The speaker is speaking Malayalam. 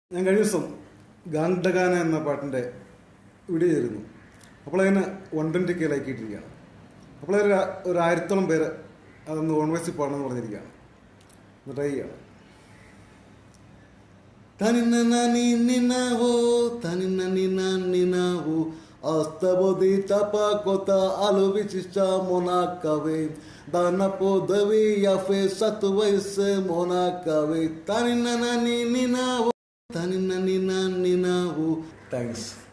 ഞാൻ കഴിഞ്ഞ ദിവസം ഗാന്ധഗാന എന്ന പാട്ടിൻ്റെ വീഡിയോ ചെയ്തിരുന്നു അപ്പോൾ അതിന് വൺ ട്വൻറ്റി കെ ലൈക്കിയിട്ടിരിക്കുകയാണ് അപ്പോൾ ഒരു ഒരു ആയിരത്തോളം പേര് അതൊന്ന് ഓൺ വോയിസിൽ പാടണമെന്ന് പറഞ്ഞിരിക്കുകയാണ് ഒന്ന് ട്രൈ ചെയ്യണം തനിന്നനി നിനാവോ തനിന്നനി നിനാവോ അസ്തബോധി ചപാകൊത്ത আলো বিশিষ্ট মোনাকাবে দানাপো দেবী ইয়াফে সাত বয়সে মোনাকাবে তানি নানি নিনাবো তানি নানি নিনাবো থ্যাংকস